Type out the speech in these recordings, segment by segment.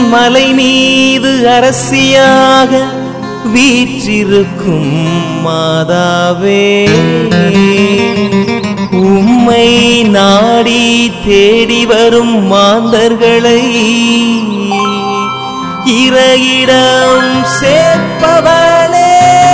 மலை மீது அரசியாக வீற்றிருக்கும் மாதாவே உம்மை நாடி தேடி வரும் மாந்தர்களை இறையிடம் சேர்ப்பவளே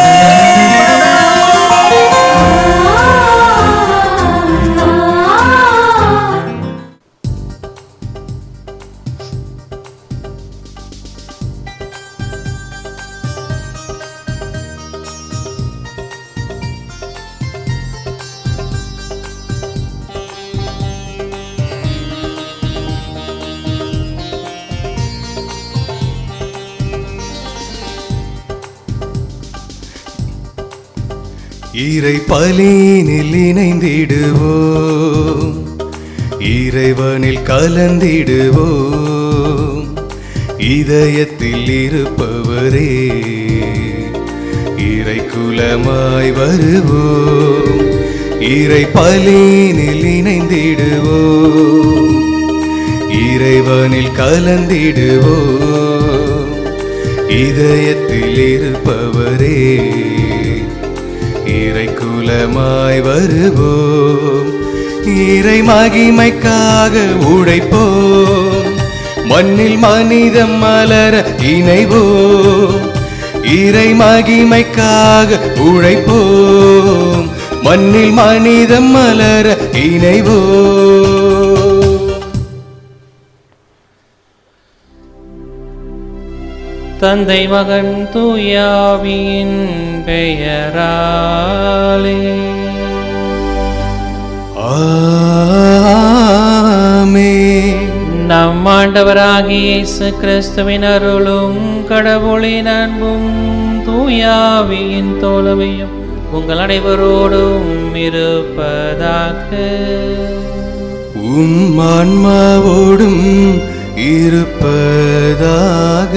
இறை பலினில் இணைந்திடுவோம் இறைவனில் கலந்திடுவோம் இதயத்தில் இருப்பவரே இறை குலமாய் வருவோம் இறை பலினில் இணைந்திடுவோம் இறைவனில் கலந்திடுவோம் இதயத்தில் இருப்பவரே இறை குலமாய் வருவோம் இறை மகிமைக்காக உழைப்போம் மண்ணில் மனிதம் மலர இணைவோம் இறை மகிமைக்காக உழைப்போம் மண்ணில் மனிதம் மலர இணைவோம் தந்தை மகன் தூயாவியின் பெயராலே ஆமென். நம் ஆண்டவராகிய இயேசு கிறிஸ்துவின் அருளும் கடவுளின் அன்பும் தூயாவியின் தோழமையும் உங்கள் அனைவரோடும் இருப்பதாக உம் ஆன்மாவோடும் இருப்பதாக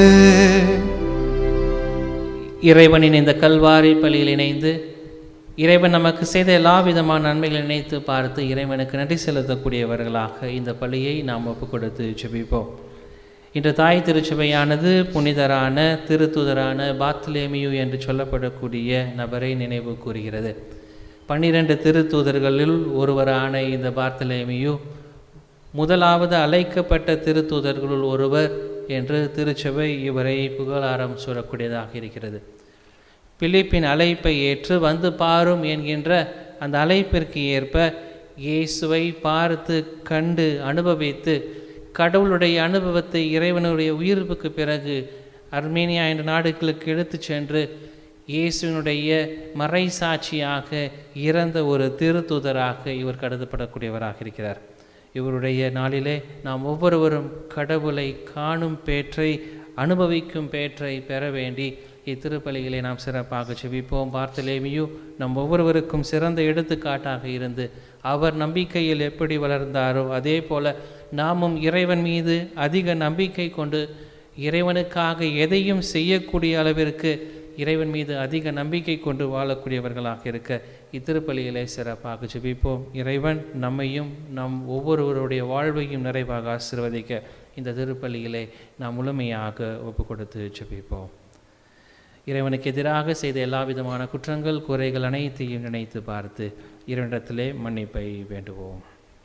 இறைவனின் இந்த கல்வாரி பலியில் இணைந்து இறைவன் நமக்கு செய்த எல்லா விதமான நன்மைகளை நினைத்து பார்த்து இறைவனுக்கு நன்றி செலுத்தக்கூடியவர்களாக இந்த பலியை நாம் ஒப்பு கொடுத்து ஜெபிப்போம் இன்று தாய் திருச்சபையானது புனிதரான திருத்துதரான பாத்லேமியு என்று சொல்லப்படக்கூடிய நபரை நினைவு கூறுகிறது பன்னிரண்டு திருத்தூதர்களில் ஒருவரான இந்த பார்த்தலேமியு முதலாவது அழைக்கப்பட்ட திருத்தூதர்களுள் ஒருவர் என்று திருச்சபை இவரை புகழாரம் சூறக்கூடியதாக இருக்கிறது பிலிப்பின் அழைப்பை ஏற்று வந்து பாரும் என்கின்ற அந்த அழைப்பிற்கு ஏற்ப இயேசுவை பார்த்து கண்டு அனுபவித்து கடவுளுடைய அனுபவத்தை இறைவனுடைய உயிர்ப்புக்கு பிறகு அர்மேனியா என்ற நாடுகளுக்கு எடுத்துச் சென்று இயேசுவினுடைய மறைசாட்சியாக இறந்த ஒரு திருத்தூதராக இவர் கருதப்படக்கூடியவராக இருக்கிறார் இவருடைய நாளிலே நாம் ஒவ்வொருவரும் கடவுளை காணும் பேற்றை அனுபவிக்கும் பேற்றை பெற வேண்டி இத்திருப்பலிகளை நாம் சிறப்பாக செவிப்போம் பார்த்தலேமியு நம் ஒவ்வொருவருக்கும் சிறந்த எடுத்துக்காட்டாக இருந்து அவர் நம்பிக்கையில் எப்படி வளர்ந்தாரோ அதே போல நாமும் இறைவன் மீது அதிக நம்பிக்கை கொண்டு இறைவனுக்காக எதையும் செய்யக்கூடிய அளவிற்கு இறைவன் மீது அதிக நம்பிக்கை கொண்டு வாழக்கூடியவர்களாக இருக்க இத்திருப்பலிகளை சிறப்பாக ஜெபிப்போம் இறைவன் நம்மையும் நம் ஒவ்வொருவருடைய வாழ்வையும் நிறைவாக ஆசிர்வதிக்க இந்த திருப்பலியிலே நாம் முழுமையாக ஒப்பு கொடுத்து ஜெபிப்போம் இறைவனுக்கு எதிராக செய்த எல்லா விதமான குற்றங்கள் குறைகள் அனைத்தையும் நினைத்து பார்த்து இரண்டிடத்திலே மன்னிப்பை வேண்டுவோம்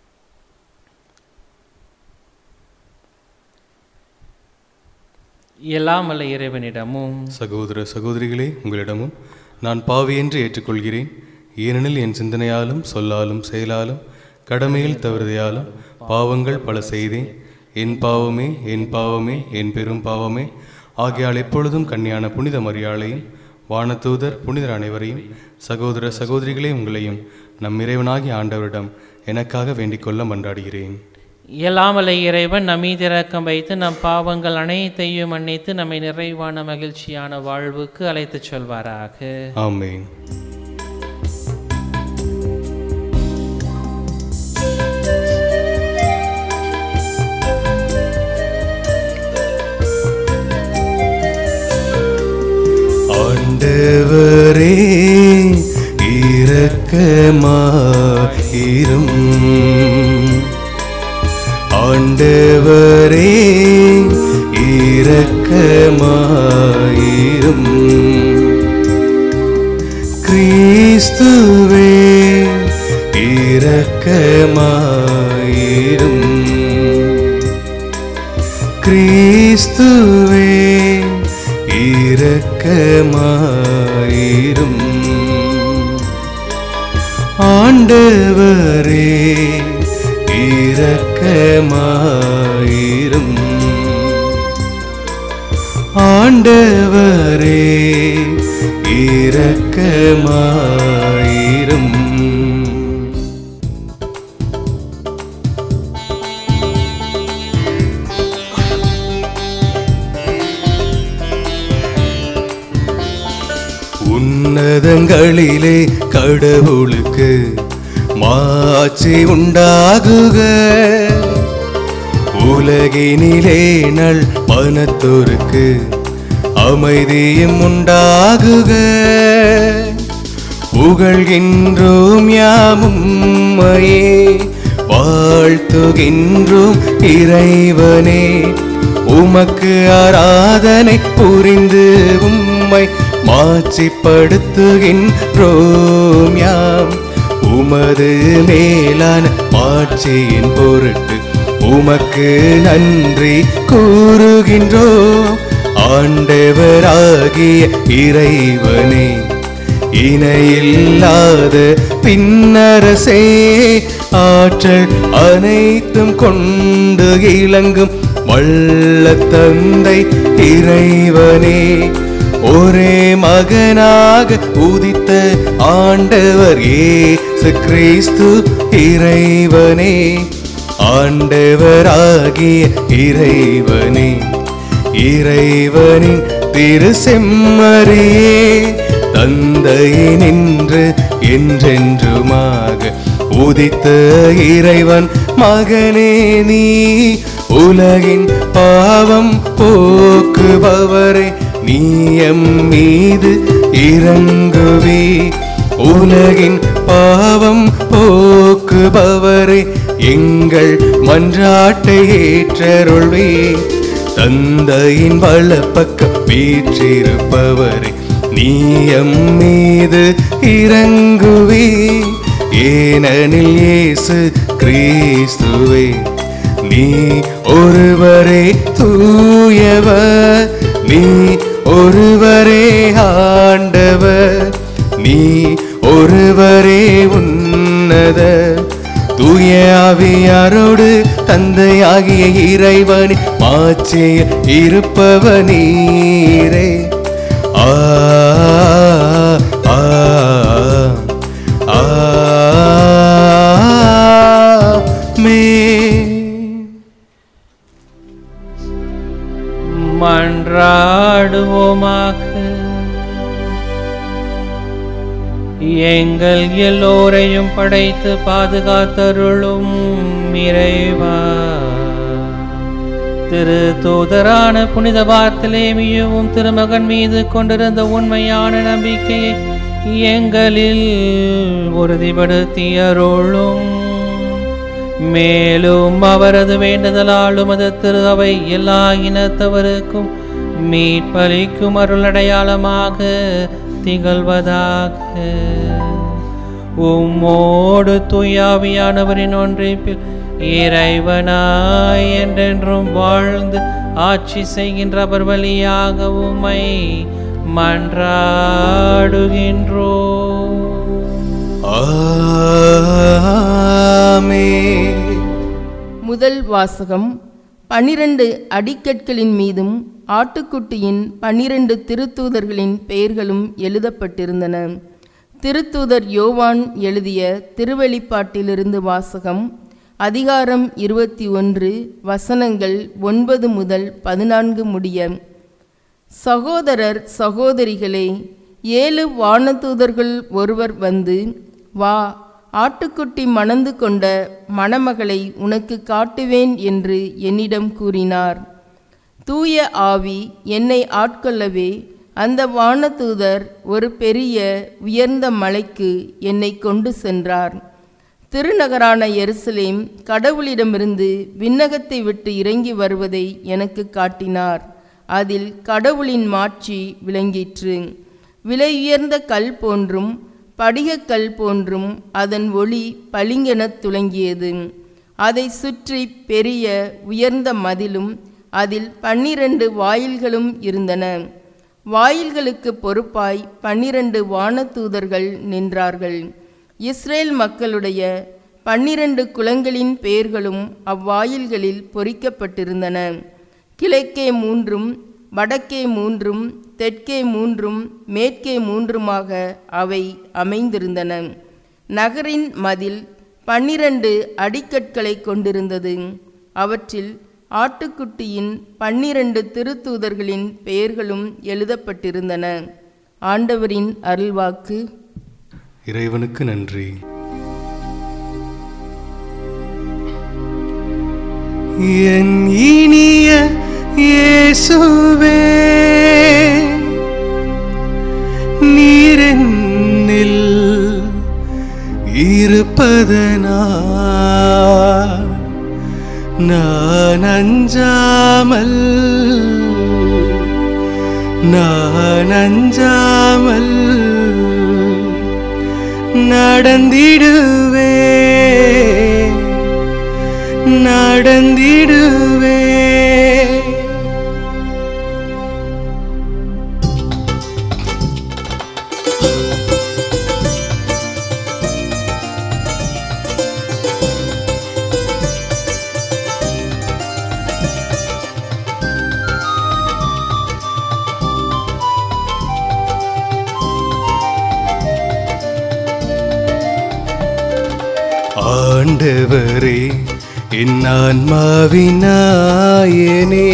எல்லாம் வல்ல இறைவனிடமும் சகோதர சகோதரிகளே உங்களிடமும் நான் பாவி என்று ஏற்றுக்கொள்கிறேன் ஏனெனில் என் சிந்தனையாலும் சொல்லாலும் செயலாலும் கடமையில் தவறுதையாலும் பாவங்கள் பல செய்தேன் என் பாவமே என் பாவமே என் பெரும் பாவமே ஆகையால் எப்பொழுதும் கன்னியான புனித மரியாளையும் வானதூதர் புனிதர் அனைவரையும் சகோதர சகோதரிகளே உங்களையும் நம் இறைவனாகிய ஆண்டவரிடம் எனக்காக வேண்டிக் கொள்ள மன்றாடுகிறேன் இயலாமலை இறைவன் நம் மீது இரக்கம் வைத்து நம் பாவங்கள் அனைத்தையும் மன்னித்து நம்மை நிறைவான மகிழ்ச்சியான வாழ்வுக்கு அழைத்துச் செல்வாராக ஆமென் ஆண்டவரே இரக்கமாயிரும் ஆண்டவரே இரக்கமாயிரும் கிறிஸ்துவே இரக்கமாயிரும் கிறிஸ்துவே இரக்கமாயிரும் ஆண்டவரே இரக்கமாயிரும் ஆண்டவரே இரக்கமாயிரும் உன்னதங்களிலே கடவுளுக்கு மாட்சி உண்டாகுக உலகினிலே நல் மனத்தோருக்கு அமைதியும் உண்டாகுக புகழ்கின்றோம் யாமும்மையே வாழ்த்துகின்றோம் இறைவனே உமக்கு ஆராதனை புரிந்து உம்மை மாட்சிப்படுத்துகின்றோம் யாம் உமது மேலான மாட்சியின் பொருட்டு உமக்கு நன்றி கூறுகின்றோம் ஆண்டவராகிய இறைவனே இணையில்லாத பின்னரசே ஆற்றல் அனைத்தும் கொண்டு இளங்கும் வல்ல தந்தை இறைவனே ஒரே மகனாக உதித்த ஆண்டவர் இயேசு கிறிஸ்து இறைவனே ஆண்டவராகிய இறைவனே இறைவனின் திரு செம்மறியே தந்தையினின்று என்றென்றுமாக உதித்த இறைவன் மகனே நீ உலகின் பாவம் போக்குபவரே நீயம் மீது இறங்குவே உலகின் பாவம் போக்குபவரே எங்கள் மன்றாட்டை ஏற்றருள்வே தந்தையின் வலப்பக்கம் வீற்றிருப்பவரே நீயம் மீது இறங்குவே ஏனெனில் இயேசு கிறிஸ்துவே நீ ஒருவரே தூயவர் நீ ஒருவரே ஆண்டவர் நீ ஒருவரே உன்னத தூய ஆவியாரோடு தந்தையாகிய இறைவனி மாட்சியில் இருப்பவனீரே ஆ ஆ ஆ மே மன்றாடுவோமாக எங்கள் எல்லோரையும் படைத்து பாதுகாத்தருளும் இறைவா திரு தூதரான புனித பார்த்தலேமியவும் திருமகன் மீது கொண்டிருந்த உண்மையான நம்பிக்கையை எங்களில் உறுதிப்படுத்தியருளும் மேலும் அவரது வேண்டுதலாலும் அது திரு அவை எல்லா இனத்தவருக்கும் மீட்பளிக்கும் அருளடையாளமாக திகழ்வதாக உம்மோடு தூயாவியானவரின் ஒன்றிப்பில் இறைவனாய் என்றென்றும் வாழ்ந்து ஆட்சி செய்கின்ற அவர் வழியாக உம்மை மன்றாடுகின்றோ ஆமே முதல் வாசகம் பனிரெண்டு அடிக்கற்களின் மீதும் ஆட்டுக்குட்டியின் பன்னிரண்டு திருத்தூதர்களின் பெயர்களும் எழுதப்பட்டிருந்தன திருத்தூதர் யோவான் எழுதிய திருவெளிப்பாட்டிலிருந்து வாசகம் அதிகாரம் இருபத்தி ஒன்று வசனங்கள் ஒன்பது முதல் பதினான்கு முடிய சகோதரர் சகோதரிகளே ஏழு வானதூதர்கள் ஒருவர் வந்து வா ஆட்டுக்குட்டி மணந்து கொண்ட மணமகளை உனக்கு காட்டுவேன் என்று என்னிடம் கூறினார் தூய ஆவி என்னை ஆட்கொள்ளவே அந்த வானதூதர் ஒரு பெரிய உயர்ந்த மலைக்கு என்னை கொண்டு சென்றார் திருநகரான எருசலேம் கடவுளிடமிருந்து விண்ணகத்தை விட்டு இறங்கி வருவதை எனக்கு காட்டினார் அதில் கடவுளின் மாட்சி விளங்கிற்று விலையுயர்ந்த கல் போன்றும் படிகக்கல் போன்றும் அதன் ஒளி பளிங்கெனத் துலங்கியது அதை சுற்றி பெரிய உயர்ந்த மதிலும் அதில் பன்னிரண்டு வாயில்களும் இருந்தன வாயில்களுக்கு பொறுப்பாய் பன்னிரண்டு வானதூதர்கள் நின்றார்கள் இஸ்ரேல் மக்களுடைய பன்னிரண்டு குலங்களின் பெயர்களும் அவ்வாயில்களில் பொறிக்கப்பட்டிருந்தன கிழக்கே மூன்றும் வடக்கே மூன்றும் தெற்கே மூன்றும் மேற்கே மூன்றுமாக அவை அமைந்திருந்தன நகரின் மதில் பன்னிரண்டு அடிக்கற்களை கொண்டிருந்தது அவற்றில் ஆட்டுக்குட்டியின் பன்னிரண்டு திருத்தூதர்களின் பெயர்களும் எழுதப்பட்டிருந்தன ஆண்டவரின் அருள்வாக்கு இறைவனுக்கு நன்றி என் இனிய இயேசுவே நீரென்னில் இருப்பதனா நான் அஞ்சாமல் நான் அஞ்சாமல் நடந்திடுவே நடந்திடுவே ஆண்டவரே என் ஆன்மாவினாயனே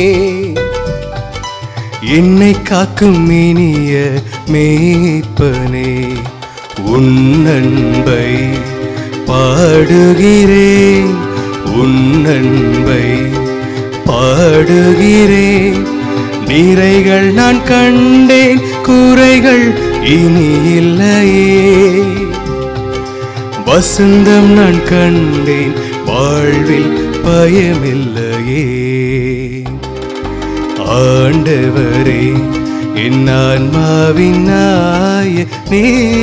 என்னை காக்கும் இனிய மேய்ப்பனே உன் அன்பை பாடுகிறேன் உன் அன்பை பாடுகிறேன் நிறைகள் நான் கண்டேன் குறைகள் இனி இல்லையே வசந்தம் நான் கண்டேன் வாழ்வில் பயமில்லையே ஆண்டவரே என் ஆன்மாவின் நாயனே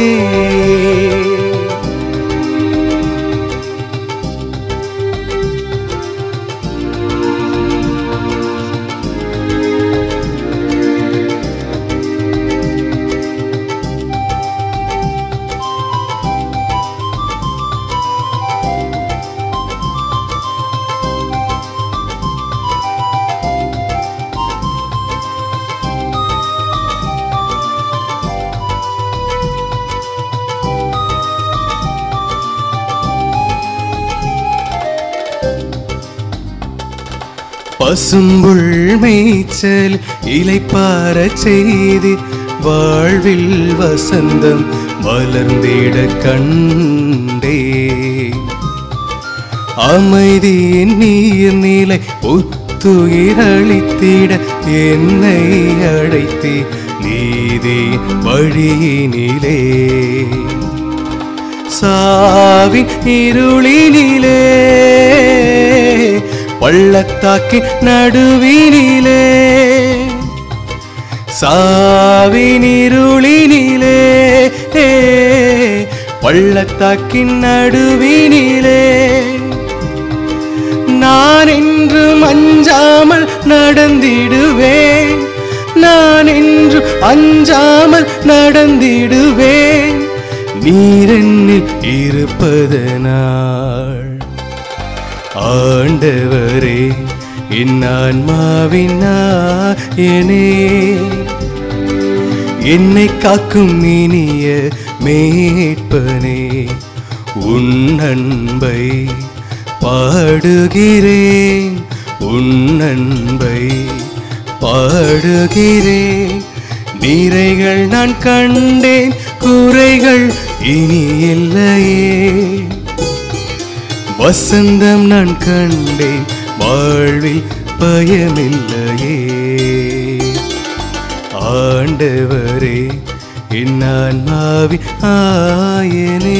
பசும்புள் மேய்ச்சல் இலைப்பாரச் செய்தி வாழ்வில் வசந்தம் வளர்ந்திட கண்டே அமைதியின் நீர் நிலை புத்துயிரளித்திட என்னை அழைத்தி நீதி வழியினிலே சாவின் இருளினிலே பள்ளத்தாக்கி நடுவினிலே சாவின் இருளினிலே பள்ளத்தாக்கின் நடுவினிலே நான் என்று அஞ்சாமல் நடந்திடுவேன் நான் என்று அஞ்சாமல் நடந்திடுவேன் நீரென்னில் இருப்பதனால் ஆண்டவரே என் ஆன்மாவின் நாயனே என்னை காக்கும் இனிய மேய்ப்பனே உன் அன்பை பாடுகிறேன் உன் அன்பை பாடுகிறேன் நிறைகள் நான் கண்டேன் குறைகள் இனி இல்லையே வசந்தம் நான் கண்டேன் வாழ்வில் பயமில்லையே ஆண்டவரே என் ஆன்மாவி ஆயனே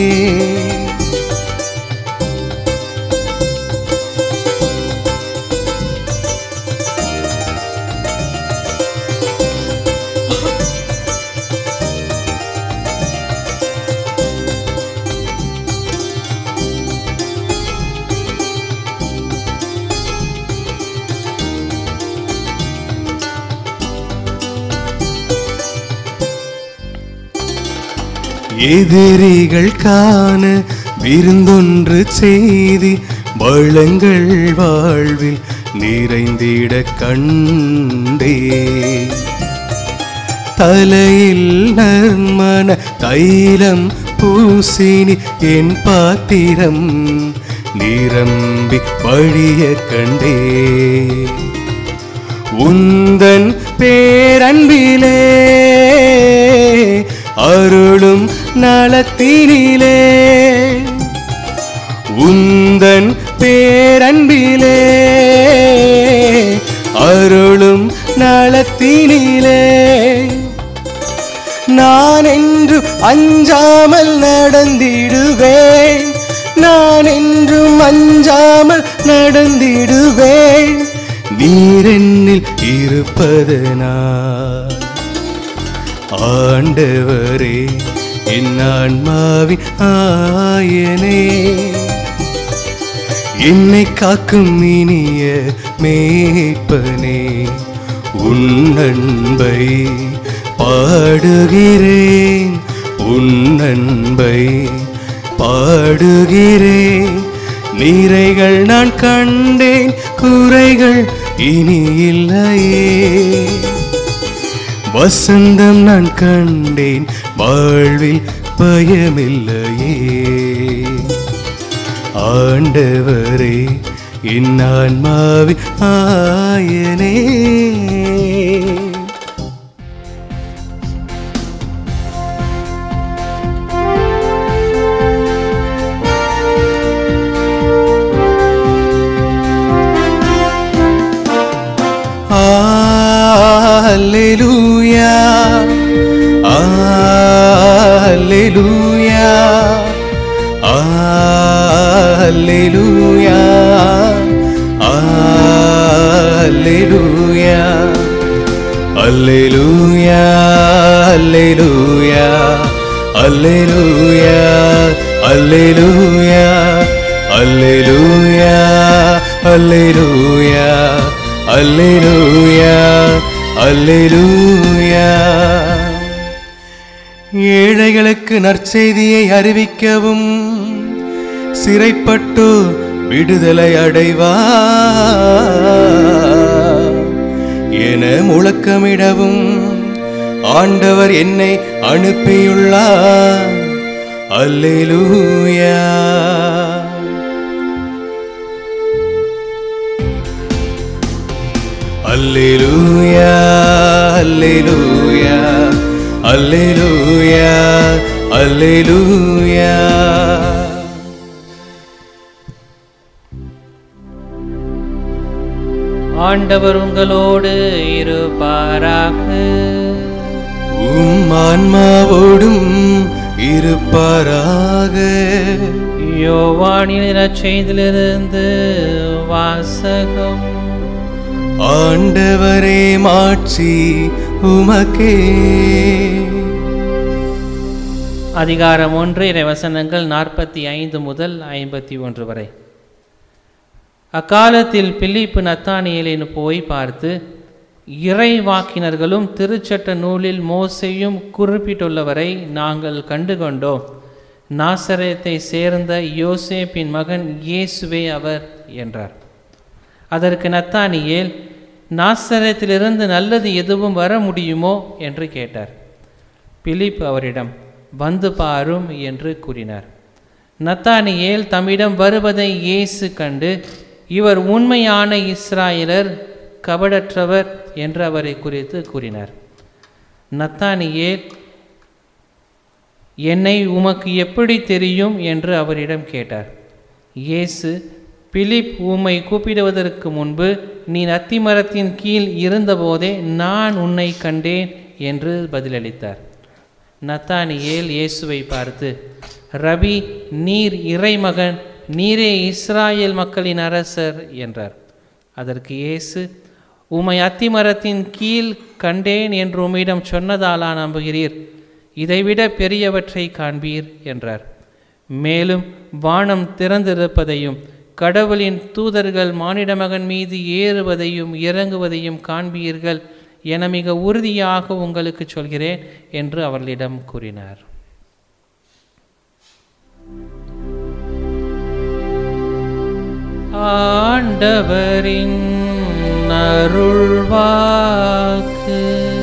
எதிரிகள் காண விருந்தொன்று செய்தி வளங்கள் வாழ்வில் நிறைந்திட கண்டே தலையில் நர்மன தைலம் பூசினி என் பாத்திரம் நிரம்பி வழிய கண்டே உந்தன் பேரன்பிலே அருளும் நலத்தினிலே உந்தன் பேரன்பிலே அருளும் நலத்தினிலே நான் என்று அஞ்சாமல் நடந்திடுவேன் நான் என்றும் அஞ்சாமல் நடந்திடுவேன் நீரென்னில் இருப்பதனால் ஆண்டவரே என் ஆன்மாவின் ஆயனே என்னை காக்கும் இனிய மேய்ப்பனே உன் அன்பை பாடுகிறேன் உன் அன்பை பாடுகிறேன் நீரைகள் நான் கண்டேன் குறைகள் இனி இல்லையே வசந்தம் நான் கண்டேன் வாழ்வில் பயமில்லையே ஆண்டவரே என் ஆன்மாவின் ஆயனே Alleluia. Alleluia. Alleluia. Alleluia. Alleluia. Alleluia. Alleluia. Alleluia. Alleluia. Alleluia. அல்லேலூயா அல்லேலூயா ஏழைகளுக்கு நற்செய்தியை அறிவிக்கவும் சிறைப்பட்டு விடுதலை அடைவா என முழக்கமிடவும் ஆண்டவர் என்னை அனுப்பியுள்ளார் அல்லேலூயா அல்லேலூயா அல்லேலூயா அல்லேலூயா அல்லேலூயா ஆண்டவர் உங்களோடு இருப்பாராக உம் ஆன்மாவோடும் இருப்பாராக யோவானின் நற்செய்தியிலிருந்து வாசகம் ஆண்டவரே மாட்சி உமக்கே அதிகாரம் ஒன்று இறைவசனங்கள் நாற்பத்தி ஐந்து முதல் ஐம்பத்தி ஒன்று வரை அக்காலத்தில் பிலிப்பு நத்தானியலின் போய் பார்த்து இறை வாக்கினர்களும் திருச்சட்ட நூலில் மோசையும் குறிப்பிட்டுள்ளவரை நாங்கள் கண்டுகொண்டோம் நாசரேத்தை சேர்ந்த யோசேப்பின் மகன் இயேசுவே அவர் என்றார் அதற்கு நத்தானியேல் நாசரேத்திலிருந்து நல்லது எதுவும் வர முடியுமோ என்று கேட்டார் பிலிப் அவரிடம் வந்து பாரும் என்று கூறினார் நத்தானியேல் தம்மிடம் வருவதை இயேசு கண்டு இவர் உண்மையான இஸ்ராயலர் கபடற்றவர் என்று அவரை குறித்து கூறினார் நத்தானியேல் என்னை உமக்கு எப்படி தெரியும் என்று அவரிடம் கேட்டார் இயேசு பிலிப் உம்மை கூப்பிடுவதற்கு முன்பு நீ அத்திமரத்தின் கீழ் இருந்தபோதே நான் உன்னை கண்டேன் என்று பதிலளித்தார் நத்தானியேல் இயேசுவை பார்த்து ரபி நீர் இறைமகன் நீரே இஸ்ராயேல் மக்களின் அரசர் என்றார் அதற்கு இயேசு உம்மை அத்திமரத்தின் கீழ் கண்டேன் என்று உம்மிடம் சொன்னதாலா நம்புகிறீர் இதைவிட பெரியவற்றை காண்பீர் என்றார் மேலும் வானம் திறந்திருப்பதையும் கடவுளின் தூதர்கள் மானிட மகன் மீது ஏறுவதையும் இறங்குவதையும் காண்பீர்கள் என மிக உறுதியாக உங்களுக்கு சொல்கிறேன் என்று அவர்களிடம் கூறினார் ஆண்டவரின் அருள்வாக்கு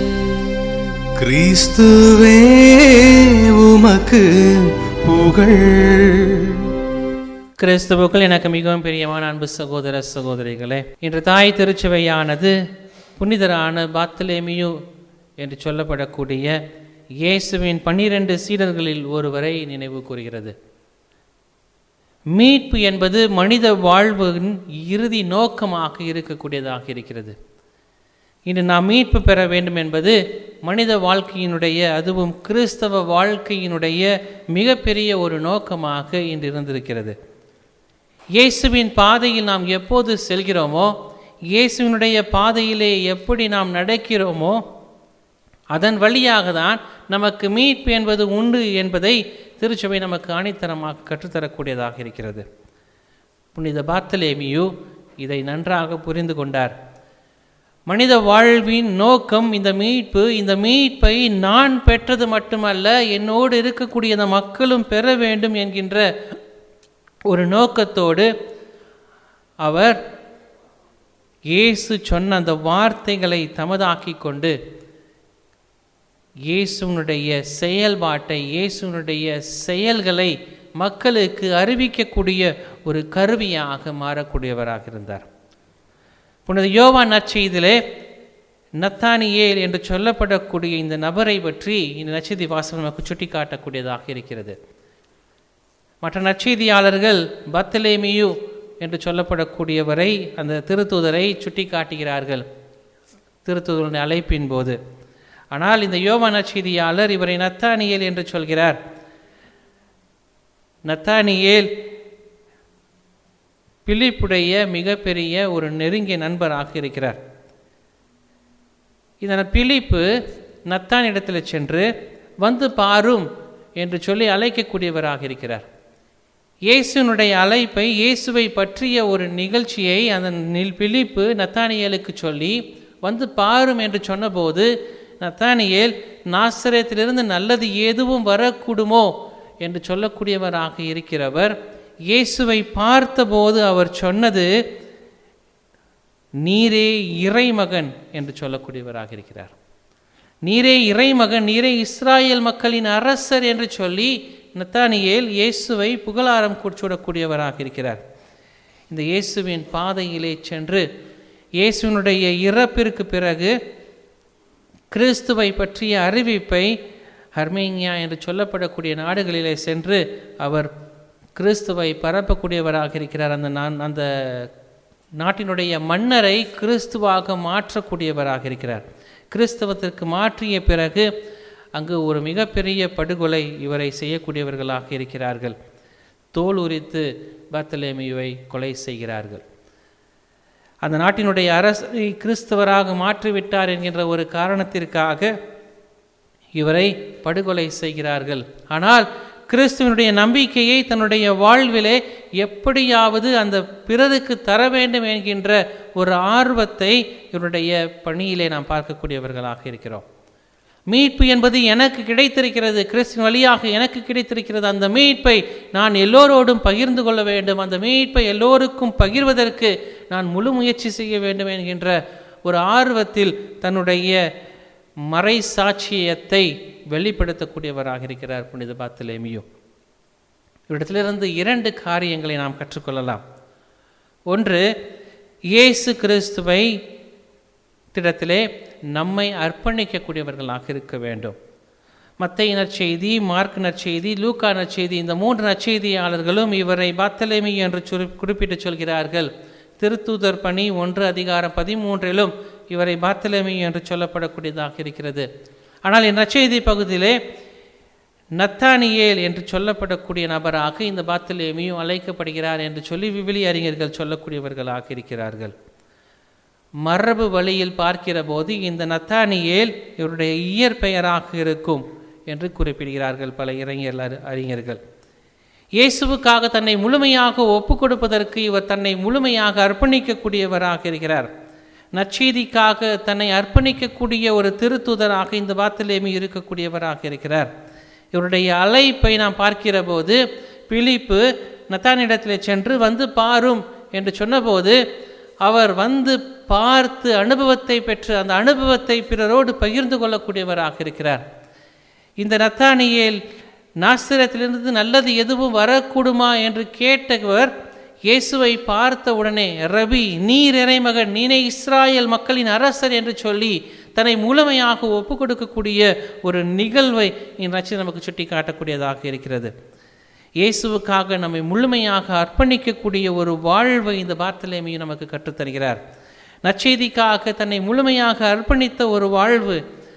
கிறிஸ்துவே உமக்கு புகழ் கிறிஸ்துவுக்குள் எனக்கு மிகவும் பிரியமான அன்பு சகோதர சகோதரிகளே இன்று தாய் திருச்சபையானது புனிதரான பாத்தலேமியு என்று சொல்லப்படக்கூடிய இயேசுவின் பன்னிரண்டு சீடர்களில் ஒருவரை நினைவு கூறுகிறது மீட்பு என்பது மனித வாழ்வின் இறுதி நோக்கமாக இருக்கக்கூடியதாக இருக்கிறது இன்று நாம் மீட்பு பெற வேண்டும் என்பது மனித வாழ்க்கையினுடைய அதுவும் கிறிஸ்தவ வாழ்க்கையினுடைய மிகப்பெரிய ஒரு நோக்கமாக இன்று இருந்திருக்கிறது இயேசுவின் பாதையில் நாம் எப்போது செல்கிறோமோ இயேசுவினுடைய பாதையிலே எப்படி நாம் நடக்கிறோமோ அதன் வழியாக தான் நமக்கு மீட்பு என்பது உண்டு என்பதை திருச்சபை நமக்கு ஆணித்தரமாக கற்றுத்தரக்கூடியதாக இருக்கிறது புனித பாத்தலேமியு இதை நன்றாக புரிந்து கொண்டார் மனித வாழ்வின் நோக்கம் இந்த மீட்பு இந்த மீட்பை நான் பெற்றது மட்டுமல்ல என்னோடு இருக்கக்கூடிய அந்த மக்களும் பெற வேண்டும் என்கின்ற ஒரு நோக்கத்தோடு அவர் இயேசு சொன்ன அந்த வார்த்தைகளை தமதாக்கி கொண்டு இயேசுனுடைய செயல்பாட்டை இயேசுனுடைய செயல்களை மக்களுக்கு அறிவிக்கக்கூடிய ஒரு கருவியாக மாறக்கூடியவராக இருந்தார் புனித யோவான் நற்செய்திலே நத்தானியேல் என்று சொல்லப்படக்கூடிய இந்த நபரை பற்றி இந்த நற்செய்தி வாசகம் நமக்கு சுட்டிக்காட்டக்கூடியதாக இருக்கிறது மற்ற நற்செய்தியாளர்கள் பத்தலேமியு என்று சொல்லப்படக்கூடியவரை அந்த திருத்தூதரை சுட்டிக்காட்டுகிறார்கள் திருத்தூதருடைய அழைப்பின் போது ஆனால் இந்த யோவா நற்செய்தியாளர் இவரை நத்தானியேல் என்று சொல்கிறார் நத்தானியேல் பிலிப்புடைய மிகப்பெரிய ஒரு நெருங்கிய நண்பராக இருக்கிறார் இந்த பிலிப்பு நத்தான் இடத்துல சென்று வந்து பாரும் என்று சொல்லி அழைக்கக்கூடியவராக இருக்கிறார் இயேசுனுடைய அழைப்பை இயேசுவை பற்றிய ஒரு நிகழ்ச்சியை அந்த நில் பிலிப்பு நத்தானியலுக்கு சொல்லி வந்து பாரும் என்று சொன்னபோது நத்தானியேல் நாசரத்திலிருந்து நல்லது எதுவும் வரக்கூடுமோ என்று சொல்லக்கூடியவராக இருக்கிறவர் இயேசுவை பார்த்தபோது அவர் சொன்னது நீரே இறைமகன் என்று சொல்லக்கூடியவராக இருக்கிறார் நீரே இறைமகன் நீரே இஸ்ராயேல் மக்களின் அரசர் என்று சொல்லி நத்தானியேல் இயேசுவை புகழாரம் கூச்சூடக்கூடியவராக இருக்கிறார் இந்த இயேசுவின் பாதையிலே சென்று இயேசுவினுடைய இறப்பிற்கு பிறகு கிறிஸ்துவை பற்றிய அறிவிப்பை ஹர்மேனியா என்று சொல்லப்படக்கூடிய நாடுகளிலே சென்று அவர் கிறிஸ்துவை பரப்பக்கூடியவராக இருக்கிறார் அந்த நான் அந்த நாட்டினுடைய மன்னரை கிறிஸ்துவாக மாற்றக்கூடியவராக இருக்கிறார் கிறிஸ்தவத்திற்கு மாற்றிய பிறகு அங்கு ஒரு மிகப்பெரிய படுகொலை இவரை செய்யக்கூடியவர்களாக இருக்கிறார்கள் தோல் உரித்து பத்தலேமியுவை கொலை செய்கிறார்கள் அந்த நாட்டினுடைய அரசை கிறிஸ்தவராக மாற்றிவிட்டார் என்கின்ற ஒரு காரணத்திற்காக இவரை படுகொலை செய்கிறார்கள் ஆனால் கிறிஸ்துவனுடைய நம்பிக்கையை தன்னுடைய வாழ்விலே எப்படியாவது அந்த பிறருக்கு தர வேண்டும் என்கின்ற ஒரு ஆர்வத்தை இவருடைய பணியிலே நாம் பார்க்கக்கூடியவர்களாக இருக்கிறோம் மீட்பு என்பது எனக்கு கிடைத்திருக்கிறது கிறிஸ்துவின் வழியாக எனக்கு கிடைத்திருக்கிறது அந்த மீட்பை நான் எல்லோரோடும் பகிர்ந்து கொள்ள வேண்டும் அந்த மீட்பை எல்லோருக்கும் பகிர்வதற்கு நான் முழு முயற்சி செய்ய வேண்டும் என்கின்ற ஒரு ஆர்வத்தில் தன்னுடைய மறை சாட்சியத்தை வெளிப்படுத்தக்கூடியவராக இருக்கிறார் புனித பாத்திலேமியோ இவ்விடத்திலிருந்து இரண்டு காரியங்களை நாம் கற்றுக்கொள்ளலாம் ஒன்று இயேசு கிறிஸ்துவை திடத்திலே நம்மை அர்ப்பணிக்கக்கூடியவர்களாக இருக்க வேண்டும் மத்திய நற்செய்தி மார்க் நற்செய்தி லூக்கா நற்செய்தி இந்த மூன்று நற்செய்தியாளர்களும் இவரை பாத்தலேமி என்று சுரு குறிப்பிட்டு சொல்கிறார்கள் திருத்தூதர் பணி ஒன்று அதிகாரம் பதிமூன்றிலும் இவரை பாத்தலேமி என்று சொல்லப்படக்கூடியதாக இருக்கிறது ஆனால் இந்த நற்செய்தி பகுதியிலே நத்தானியேல் என்று சொல்லப்படக்கூடிய நபராக இந்த பாத்தலேமியும் அழைக்கப்படுகிறார் என்று சொல்லி விவிலி அறிஞர்கள் சொல்லக்கூடியவர்களாக இருக்கிறார்கள் மரபு வழியில் பார்க்கிற போது இந்த நத்தானியேல் இவருடைய இயற்பெயராக இருக்கும் என்று குறிப்பிடுகிறார்கள் பல இளைஞர் அறிஞர்கள் இயேசுவுக்காக தன்னை முழுமையாக ஒப்பு கொடுப்பதற்கு இவர் தன்னை முழுமையாக அர்ப்பணிக்கக்கூடியவராக இருக்கிறார் நற்செய்திக்காக தன்னை அர்ப்பணிக்கக்கூடிய ஒரு திருத்துதராக இந்த வாத்திலேமி இருக்கக்கூடியவராக இருக்கிறார் இவருடைய அழைப்பை நாம் பார்க்கிற போது பிலிப்பு நத்தானிடத்தில் சென்று வந்து பாரும் என்று சொன்னபோது அவர் வந்து பார்த்து அனுபவத்தை பெற்று அந்த அனுபவத்தை பிறரோடு பகிர்ந்து கொள்ளக்கூடியவராக இருக்கிறார் இந்த நத்தானியேல் நாஸ்திரத்திலிருந்து நல்லது எதுவும் வரக்கூடுமா என்று கேட்டவர் இயேசுவை பார்த்த உடனே ரபி நீர் இறைமகன் நீனே இஸ்ராயேல் மக்களின் அரசர் என்று சொல்லி தன்னை முழுமையாக ஒப்பு கொடுக்கக்கூடிய ஒரு நிகழ்வை இந்நச்சு நமக்கு சுட்டி காட்டக்கூடியதாக இருக்கிறது இயேசுவுக்காக நம்மை முழுமையாக அர்ப்பணிக்கக்கூடிய ஒரு வாழ்வை இந்த பார்த்தலேமையும் நமக்கு கற்றுத்தருகிறார் நற்செய்திக்காக தன்னை முழுமையாக அர்ப்பணித்த ஒரு வாழ்வு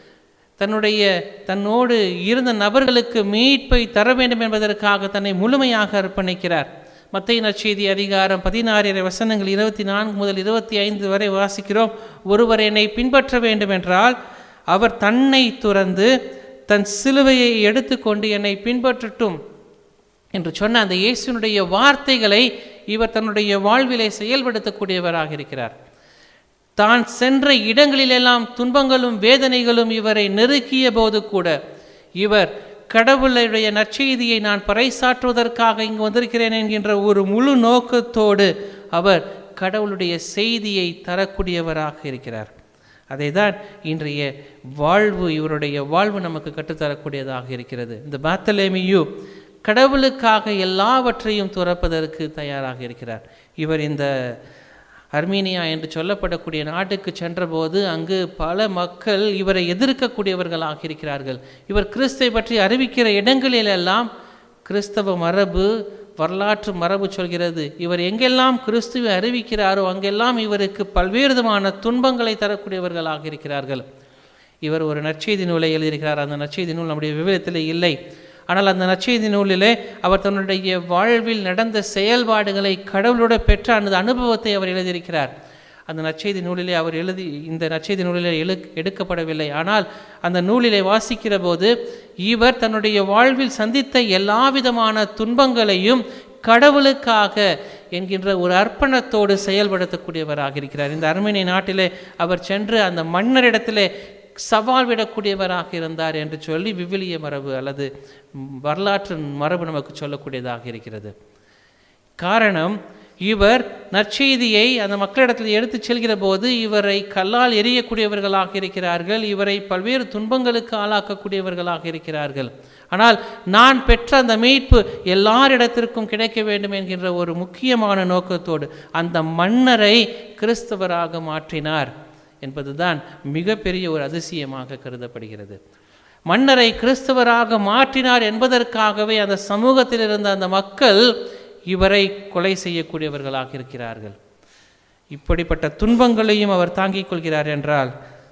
தன்னுடைய தன்னோடு இருந்த நபர்களுக்கு மீட்பை தர வேண்டும் என்பதற்காக தன்னை முழுமையாக அர்ப்பணிக்கிறார் மத்திய நற்செய்தி அதிகாரம் பதினாறு வசனங்கள் இருபத்தி நான்கு முதல் இருபத்தி ஐந்து வரை வாசிக்கிறோம் ஒருவர் என்னை பின்பற்ற வேண்டும் என்றால் அவர் தன்னை துறந்து தன் சிலுவையை எடுத்துக்கொண்டு என்னை பின்பற்றட்டும் என்று சொன்ன அந்த இயேசுனுடைய வார்த்தைகளை இவர் தன்னுடைய வாழ்விலே செயல்படுத்தக்கூடியவராக இருக்கிறார் தான் சென்ற இடங்களிலெல்லாம் துன்பங்களும் வேதனைகளும் இவரை நெருக்கிய போது கூட இவர் கடவுளுடைய நற்செய்தியை நான் பறைசாற்றுவதற்காக இங்கு வந்திருக்கிறேன் என்கின்ற ஒரு முழு நோக்கத்தோடு அவர் கடவுளுடைய செய்தியை தரக்கூடியவராக இருக்கிறார் அதை தான் இன்றைய வாழ்வு இவருடைய வாழ்வு நமக்கு கற்றுத்தரக்கூடியதாக இருக்கிறது இந்த பாத்தலேமியு கடவுளுக்காக எல்லாவற்றையும் துறப்பதற்கு தயாராக இருக்கிறார் இவர் இந்த அர்மீனியா என்று சொல்லப்படக்கூடிய நாட்டுக்கு சென்றபோது அங்கு பல மக்கள் இவரை எதிர்க்கக்கூடியவர்களாக இருக்கிறார்கள் இவர் கிறிஸ்தை பற்றி அறிவிக்கிற இடங்களிலெல்லாம் கிறிஸ்தவ மரபு வரலாற்று மரபு சொல்கிறது இவர் எங்கெல்லாம் கிறிஸ்துவை அறிவிக்கிறாரோ அங்கெல்லாம் இவருக்கு பல்வேறு விதமான துன்பங்களை தரக்கூடியவர்களாக இருக்கிறார்கள் இவர் ஒரு நற்செய்தி நூலை எழுதியிருக்கிறார் அந்த நற்செய்தி நூல் நம்முடைய விவரத்தில் இல்லை ஆனால் அந்த நற்செய்தி நூலிலே அவர் தன்னுடைய வாழ்வில் நடந்த செயல்பாடுகளை கடவுளோட பெற்ற அந்த அனுபவத்தை அவர் எழுதியிருக்கிறார் அந்த நற்செய்தி நூலிலே அவர் எழுதி இந்த நற்செய்தி நூலிலே எழு எடுக்கப்படவில்லை ஆனால் அந்த நூலிலே வாசிக்கிற போது இவர் தன்னுடைய வாழ்வில் சந்தித்த எல்லா விதமான துன்பங்களையும் கடவுளுக்காக என்கின்ற ஒரு அர்ப்பணத்தோடு செயல்படுத்தக்கூடியவராக இருக்கிறார் இந்த அரண்மனை நாட்டிலே அவர் சென்று அந்த மன்னரிடத்திலே சவால் விடக்கூடியவராக இருந்தார் என்று சொல்லி விவிலிய மரபு அல்லது வரலாற்று மரபு நமக்கு சொல்லக்கூடியதாக இருக்கிறது காரணம் இவர் நற்செய்தியை அந்த மக்களிடத்தில் எடுத்துச் செல்கிற போது இவரை கல்லால் எரியக்கூடியவர்களாக இருக்கிறார்கள் இவரை பல்வேறு துன்பங்களுக்கு ஆளாக்கக்கூடியவர்களாக இருக்கிறார்கள் ஆனால் நான் பெற்ற அந்த மீட்பு எல்லாரிடத்திற்கும் கிடைக்க வேண்டும் என்கின்ற ஒரு முக்கியமான நோக்கத்தோடு அந்த மன்னரை கிறிஸ்தவராக மாற்றினார் என்பதுதான் மிகப்பெரிய ஒரு அதிசயமாக கருதப்படுகிறது மன்னரை கிறிஸ்தவராக மாற்றினார் என்பதற்காகவே அந்த சமூகத்தில் இருந்த அந்த மக்கள் இவரை கொலை செய்யக்கூடியவர்களாக இருக்கிறார்கள் இப்படிப்பட்ட துன்பங்களையும் அவர் தாங்கிக் கொள்கிறார் என்றால்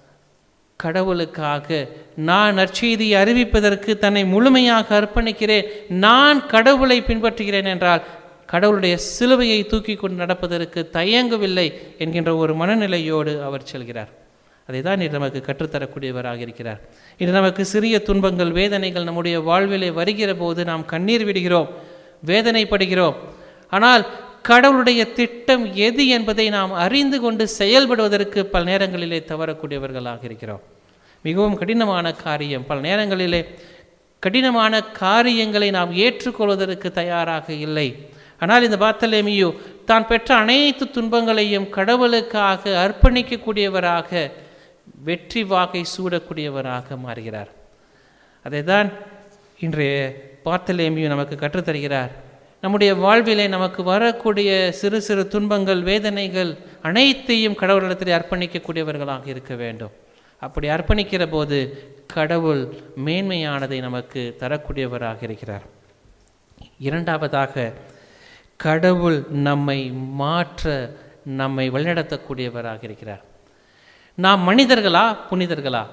கடவுளுக்காக நான் நற்செய்தியை அறிவிப்பதற்கு தன்னை முழுமையாக அர்ப்பணிக்கிறேன் நான் கடவுளை பின்பற்றுகிறேன் என்றால் கடவுளுடைய சிலுவையை தூக்கி கொண்டு நடப்பதற்கு தயங்கவில்லை என்கின்ற ஒரு மனநிலையோடு அவர் செல்கிறார் அதை தான் இன்று நமக்கு கற்றுத்தரக்கூடியவராக இருக்கிறார் இன்று நமக்கு சிறிய துன்பங்கள் வேதனைகள் நம்முடைய வாழ்விலே வருகிற போது நாம் கண்ணீர் விடுகிறோம் வேதனைப்படுகிறோம் ஆனால் கடவுளுடைய திட்டம் எது என்பதை நாம் அறிந்து கொண்டு செயல்படுவதற்கு பல நேரங்களிலே தவறக்கூடியவர்களாக இருக்கிறோம் மிகவும் கடினமான காரியம் பல நேரங்களிலே கடினமான காரியங்களை நாம் ஏற்றுக்கொள்வதற்கு தயாராக இல்லை ஆனால் இந்த பாத்தலேமியோ தான் பெற்ற அனைத்து துன்பங்களையும் கடவுளுக்காக அர்ப்பணிக்கக்கூடியவராக வெற்றி வாகை சூடக்கூடியவராக மாறுகிறார் அதை தான் இன்றைய பார்த்தலேமியோ நமக்கு கற்றுத்தருகிறார் நம்முடைய வாழ்விலே நமக்கு வரக்கூடிய சிறு சிறு துன்பங்கள் வேதனைகள் அனைத்தையும் கடவுளிடத்தில் அர்ப்பணிக்கக்கூடியவர்களாக இருக்க வேண்டும் அப்படி அர்ப்பணிக்கிற போது கடவுள் மேன்மையானதை நமக்கு தரக்கூடியவராக இருக்கிறார் இரண்டாவதாக கடவுள் நம்மை மாற்ற நம்மை வழிநடத்தக்கூடியவராக இருக்கிறார் நாம் மனிதர்களா புனிதர்களா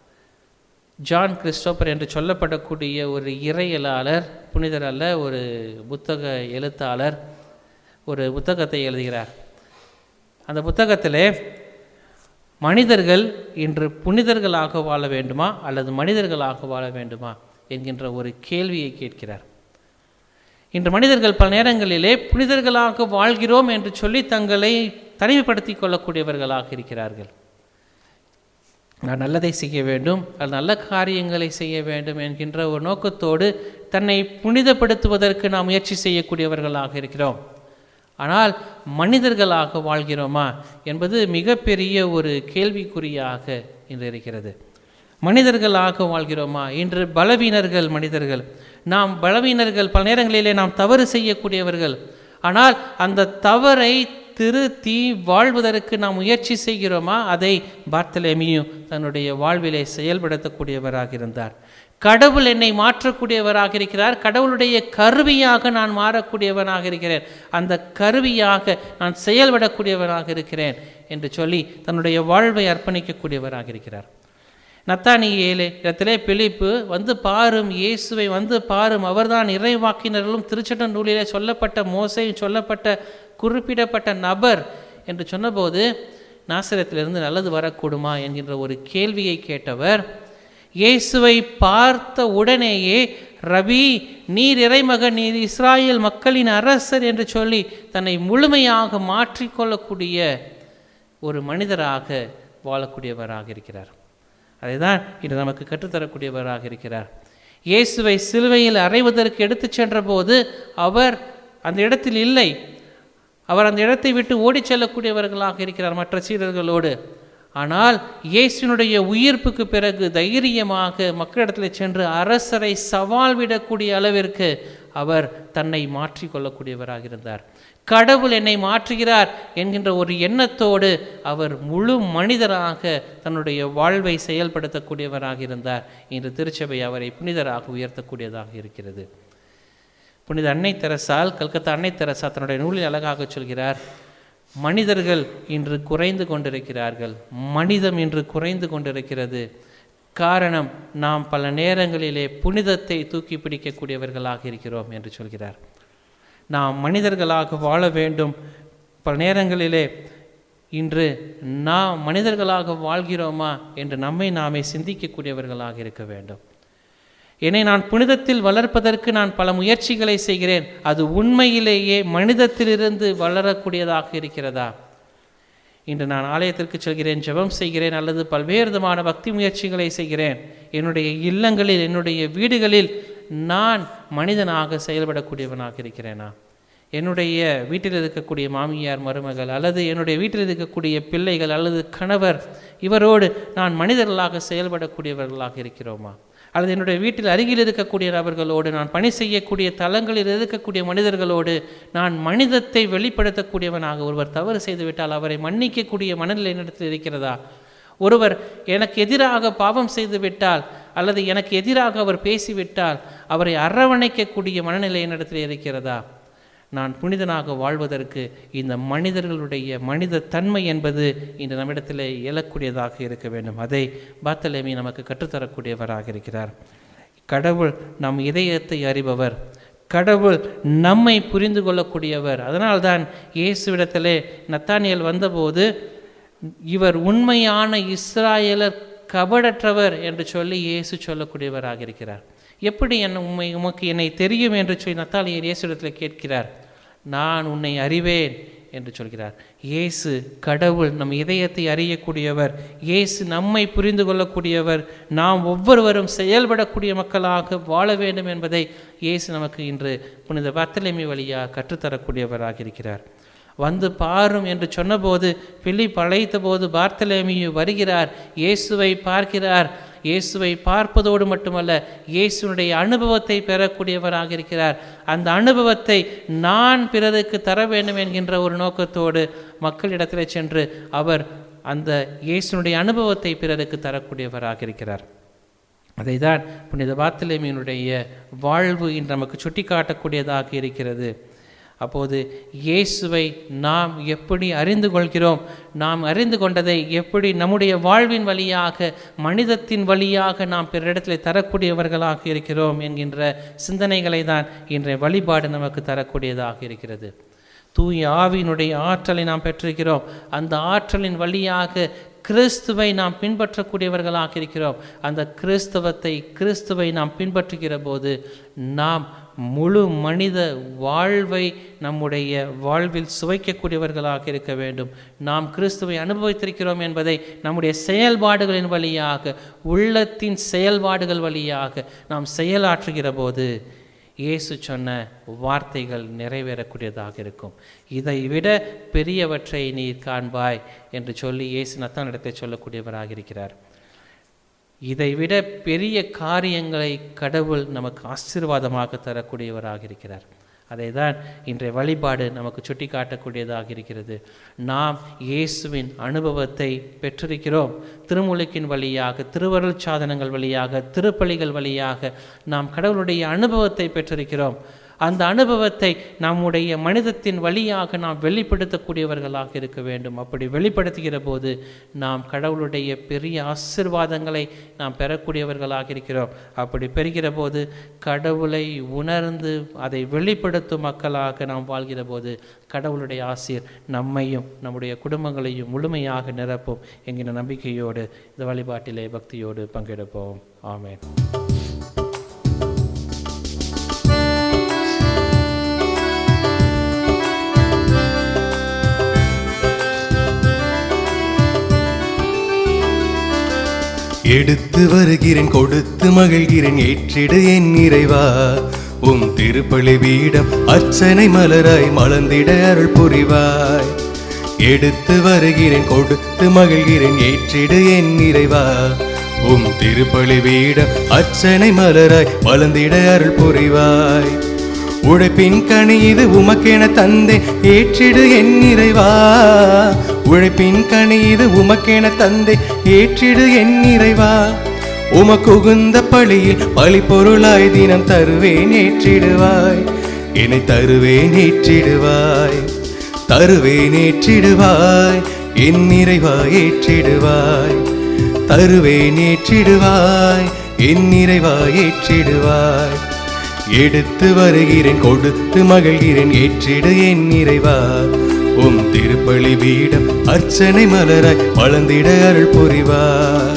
ஜான் கிறிஸ்டோபர் என்று சொல்லப்படக்கூடிய ஒரு இறையலாளர் புனிதர் அல்ல ஒரு புத்தக எழுத்தாளர் ஒரு புத்தகத்தை எழுதுகிறார் அந்த புத்தகத்திலே மனிதர்கள் இன்று புனிதர்களாக வாழ வேண்டுமா அல்லது மனிதர்களாக வாழ வேண்டுமா என்கின்ற ஒரு கேள்வியை கேட்கிறார் இன்று மனிதர்கள் பல நேரங்களிலே புனிதர்களாக வாழ்கிறோம் என்று சொல்லி தங்களை தனிமைப்படுத்திக் கொள்ளக்கூடியவர்களாக இருக்கிறார்கள் நான் நல்லதை செய்ய வேண்டும் அது நல்ல காரியங்களை செய்ய வேண்டும் என்கின்ற ஒரு நோக்கத்தோடு தன்னை புனிதப்படுத்துவதற்கு நாம் முயற்சி செய்யக்கூடியவர்களாக இருக்கிறோம் ஆனால் மனிதர்களாக வாழ்கிறோமா என்பது மிகப்பெரிய ஒரு கேள்விக்குறியாக இன்று இருக்கிறது மனிதர்களாக வாழ்கிறோமா இன்று பலவீனர்கள் மனிதர்கள் நாம் பலவீனர்கள் பல நேரங்களிலே நாம் தவறு செய்யக்கூடியவர்கள் ஆனால் அந்த தவறை திருத்தி வாழ்வதற்கு நாம் முயற்சி செய்கிறோமா அதை பார்த்தலேமியும் தன்னுடைய வாழ்விலே செயல்படுத்தக்கூடியவராக இருந்தார் கடவுள் என்னை மாற்றக்கூடியவராக இருக்கிறார் கடவுளுடைய கருவியாக நான் மாறக்கூடியவனாக இருக்கிறேன் அந்த கருவியாக நான் செயல்படக்கூடியவராக இருக்கிறேன் என்று சொல்லி தன்னுடைய வாழ்வை அர்ப்பணிக்கக்கூடியவராக இருக்கிறார் நத்தானியேலே இடத்திலே பிலிப்பு வந்து பாரும் இயேசுவை வந்து பாரும் அவர்தான் இறைவாக்கினர்களும் திருச்சட்ட நூலிலே சொல்லப்பட்ட மோசையும் சொல்லப்பட்ட குறிப்பிடப்பட்ட நபர் என்று சொன்னபோது நாசரத்திலிருந்து நல்லது வரக்கூடுமா என்கின்ற ஒரு கேள்வியை கேட்டவர் இயேசுவை பார்த்த உடனேயே ரவி நீர் இறைமகன் நீர் இஸ்ராயேல் மக்களின் அரசர் என்று சொல்லி தன்னை முழுமையாக மாற்றிக்கொள்ளக்கூடிய ஒரு மனிதராக வாழக்கூடியவராக இருக்கிறார் அதை தான் இன்று நமக்கு கற்றுத்தரக்கூடியவராக இருக்கிறார் இயேசுவை சிலுவையில் அறைவதற்கு எடுத்துச் சென்றபோது அவர் அந்த இடத்தில் இல்லை அவர் அந்த இடத்தை விட்டு ஓடிச் செல்லக்கூடியவர்களாக இருக்கிறார் மற்ற சீடர்களோடு ஆனால் இயேசுனுடைய உயிர்ப்புக்கு பிறகு தைரியமாக மக்களிடத்தில் சென்று அரசரை சவால் விடக்கூடிய அளவிற்கு அவர் தன்னை மாற்றிக்கொள்ளக்கூடியவராக இருந்தார் கடவுள் என்னை மாற்றுகிறார் என்கின்ற ஒரு எண்ணத்தோடு அவர் முழு மனிதராக தன்னுடைய வாழ்வை செயல்படுத்தக்கூடியவராக இருந்தார் இன்று திருச்சபை அவரை புனிதராக உயர்த்தக்கூடியதாக இருக்கிறது புனித அன்னை தெரசால் கல்கத்தா அன்னை தெரசா தன்னுடைய நூலில் அழகாக சொல்கிறார் மனிதர்கள் இன்று குறைந்து கொண்டிருக்கிறார்கள் மனிதம் இன்று குறைந்து கொண்டிருக்கிறது காரணம் நாம் பல நேரங்களிலே புனிதத்தை தூக்கி பிடிக்கக்கூடியவர்களாக இருக்கிறோம் என்று சொல்கிறார் நாம் மனிதர்களாக வாழ வேண்டும் பல நேரங்களிலே இன்று நாம் மனிதர்களாக வாழ்கிறோமா என்று நம்மை நாமே சிந்திக்கக்கூடியவர்களாக இருக்க வேண்டும் என்னை நான் புனிதத்தில் வளர்ப்பதற்கு நான் பல முயற்சிகளை செய்கிறேன் அது உண்மையிலேயே மனிதத்திலிருந்து வளரக்கூடியதாக இருக்கிறதா இன்று நான் ஆலயத்திற்கு செல்கிறேன் ஜெபம் செய்கிறேன் அல்லது பல்வேறு விதமான பக்தி முயற்சிகளை செய்கிறேன் என்னுடைய இல்லங்களில் என்னுடைய வீடுகளில் நான் மனிதனாக செயல்படக்கூடியவனாக இருக்கிறேனா என்னுடைய வீட்டில் இருக்கக்கூடிய மாமியார் மருமகள் அல்லது என்னுடைய வீட்டில் இருக்கக்கூடிய பிள்ளைகள் அல்லது கணவர் இவரோடு நான் மனிதர்களாக செயல்படக்கூடியவர்களாக இருக்கிறோமா அல்லது என்னுடைய வீட்டில் அருகில் இருக்கக்கூடிய நபர்களோடு நான் பணி செய்யக்கூடிய தளங்களில் இருக்கக்கூடிய மனிதர்களோடு நான் மனிதத்தை வெளிப்படுத்தக்கூடியவனாக ஒருவர் தவறு செய்துவிட்டால் அவரை மன்னிக்கக்கூடிய மனநிலை என்னிடத்தில் இருக்கிறதா ஒருவர் எனக்கு எதிராக பாவம் செய்து விட்டால் அல்லது எனக்கு எதிராக அவர் பேசிவிட்டால் அவரை அரவணைக்கக்கூடிய மனநிலை என்னிடத்தில் இருக்கிறதா நான் புனிதனாக வாழ்வதற்கு இந்த மனிதர்களுடைய மனித தன்மை என்பது இந்த நம்மிடத்தில் இயலக்கூடியதாக இருக்க வேண்டும் அதை பாத்தலேமி நமக்கு கற்றுத்தரக்கூடியவராக இருக்கிறார் கடவுள் நம் இதயத்தை அறிபவர் கடவுள் நம்மை புரிந்து கொள்ளக்கூடியவர் அதனால்தான் இயேசுவிடத்திலே நத்தானியல் வந்தபோது இவர் உண்மையான இஸ்ராயலர் கபடற்றவர் என்று சொல்லி இயேசு சொல்லக்கூடியவராக இருக்கிறார் எப்படி என்ன உண்மை உமக்கு என்னை தெரியும் என்று சொல்லி நத்தாலியர் இயேசுவிடத்தில் கேட்கிறார் நான் உன்னை அறிவேன் என்று சொல்கிறார் இயேசு கடவுள் நம் இதயத்தை அறியக்கூடியவர் இயேசு நம்மை புரிந்து கொள்ளக்கூடியவர் நாம் ஒவ்வொருவரும் செயல்படக்கூடிய மக்களாக வாழ வேண்டும் என்பதை இயேசு நமக்கு இன்று புனித பத்தலைமை வழியாக கற்றுத்தரக்கூடியவராக இருக்கிறார் வந்து பாரும் என்று சொன்னபோது பிலிப் அழைத்த போது பார்த்தலேமியு வருகிறார் இயேசுவை பார்க்கிறார் இயேசுவை பார்ப்பதோடு மட்டுமல்ல இயேசுனுடைய அனுபவத்தை பெறக்கூடியவராக இருக்கிறார் அந்த அனுபவத்தை நான் பிறருக்கு தர வேண்டும் என்கின்ற ஒரு நோக்கத்தோடு மக்களிடத்தில் சென்று அவர் அந்த இயேசுனுடைய அனுபவத்தை பிறருக்கு தரக்கூடியவராக இருக்கிறார் அதை தான் புனித பாத்திலேமியினுடைய வாழ்வு இன்று நமக்கு சுட்டி காட்டக்கூடியதாக இருக்கிறது அப்போது இயேசுவை நாம் எப்படி அறிந்து கொள்கிறோம் நாம் அறிந்து கொண்டதை எப்படி நம்முடைய வாழ்வின் வழியாக மனிதத்தின் வழியாக நாம் பிறரிடத்தில் தரக்கூடியவர்களாக இருக்கிறோம் என்கின்ற சிந்தனைகளை தான் இன்றைய வழிபாடு நமக்கு தரக்கூடியதாக இருக்கிறது தூய ஆவியினுடைய ஆற்றலை நாம் பெற்றிருக்கிறோம் அந்த ஆற்றலின் வழியாக கிறிஸ்துவை நாம் பின்பற்றக்கூடியவர்களாக இருக்கிறோம் அந்த கிறிஸ்தவத்தை கிறிஸ்துவை நாம் பின்பற்றுகிற போது நாம் முழு மனித வாழ்வை நம்முடைய வாழ்வில் சுவைக்கக்கூடியவர்களாக இருக்க வேண்டும் நாம் கிறிஸ்துவை அனுபவித்திருக்கிறோம் என்பதை நம்முடைய செயல்பாடுகளின் வழியாக உள்ளத்தின் செயல்பாடுகள் வழியாக நாம் செயலாற்றுகிற போது இயேசு சொன்ன வார்த்தைகள் நிறைவேறக்கூடியதாக இருக்கும் இதை விட பெரியவற்றை நீர் காண்பாய் என்று சொல்லி இயேசு நத்தானிடத்தை சொல்லக்கூடியவராக இருக்கிறார் இதை விட பெரிய காரியங்களை கடவுள் நமக்கு ஆசீர்வாதமாக தரக்கூடியவராக இருக்கிறார் அதை தான் இன்றைய வழிபாடு நமக்கு சுட்டி காட்டக்கூடியதாக இருக்கிறது நாம் இயேசுவின் அனுபவத்தை பெற்றிருக்கிறோம் திருமுழுக்கின் வழியாக திருவருள் சாதனங்கள் வழியாக திருப்பலிகள் வழியாக நாம் கடவுளுடைய அனுபவத்தை பெற்றிருக்கிறோம் அந்த அனுபவத்தை நம்முடைய மனிதத்தின் வழியாக நாம் வெளிப்படுத்தக்கூடியவர்களாக இருக்க வேண்டும் அப்படி வெளிப்படுத்துகிற போது நாம் கடவுளுடைய பெரிய ஆசிர்வாதங்களை நாம் பெறக்கூடியவர்களாக இருக்கிறோம் அப்படி பெறுகிற போது கடவுளை உணர்ந்து அதை வெளிப்படுத்தும் மக்களாக நாம் வாழ்கிற போது கடவுளுடைய ஆசிர் நம்மையும் நம்முடைய குடும்பங்களையும் முழுமையாக நிரப்பும் என்கிற நம்பிக்கையோடு இந்த வழிபாட்டிலே பக்தியோடு பங்கெடுப்போம் ஆமென் எடுத்து வருகிறேன் கொடுத்து மகிழ்கிறேன் ஏற்றிடு என் நிறைவா உம் திருப்பலி பீடம் அர்ச்சனை மலராய் மலர்ந்திட அருள் புரிவாய் எடுத்து வருகிறேன் கொடுத்து மகிழ்கிறேன் ஏற்றிடு என் நிறைவா உம் திருப்பலி பீடம் அர்ச்சனை மலராய் மலர்ந்திட அருள் புரிவாய் உழைப்பின் கனி இது உமக்கென தந்தே ஏற்றிடு என் நிறைவா உழைப்பின் கனி இது உமக்கென தந்தே ஏற்றிடு என் நிறைவா உமக்குகுந்த பழியில் பழி பொருளாய் தினம் தருவேன் ஏற்றிடுவாய் என்னை தருவேன் ஏற்றிடுவாய் தருவேன் ஏற்றிடுவாய் என் நிறைவா ஏற்றிடுவாய் தருவேன் ஏற்றிடுவாய் என் நிறைவா ஏற்றிடுவாய் எடுத்து வருகிறேன் கொடுத்து மகிழ்கிறேன் ஏற்றிடு என் நிறைவா உம் திருப்பலி வீடம் அர்ச்சனை மலராய் வளர்ந்திட அருள் புரிவாய்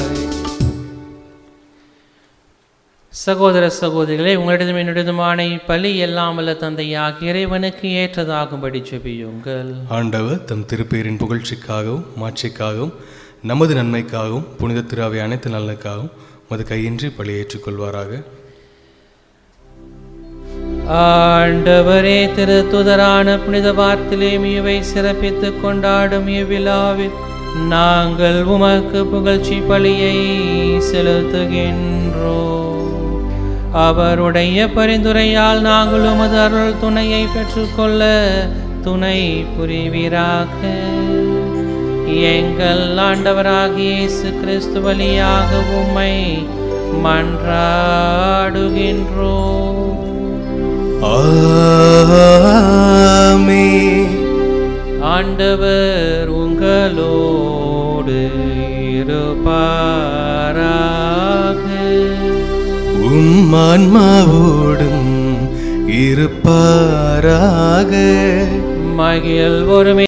சகோதர சகோதரிகளே உங்களிடம் என்னிடமான இப்பலி எல்லாம் வல்ல தந்தையாக இறைவனுக்கு ஏற்றதாகும்படி செபியுங்கள் ஆண்டவர் தம் திருப்பேரின் புகழ்ச்சிக்காகவும் மாட்சிக்காகவும் நமது நன்மைக்காகவும் புனித திராவை அனைத்து நலனுக்காகவும் மது கையின்றி பலி ஏற்றுக்கொள்வாராக ஆண்டவரே திருத்துதரான புனித பார்த்திலேமியுவை சிறப்பித்து கொண்டாடும் இவ்விழாவில் நாங்கள் உமக்கு புகழ்ச்சி பலியை செலுத்துகின்றோம் அவருடைய பரிந்துரையால் நாங்கள் உமது அருள் துணையை பெற்றுக்கொள்ள துணை புரிவீராக எங்கள் ஆண்டவராகிய இயேசு கிறிஸ்து வழியாக உம்மை மன்றாடுகின்றோம் ஆமென் ஆண்டவர் உங்களோடு இருப்பாராக உம் ஆன்மாவோடும் இருப்பாராக மகிழ் ஒருமை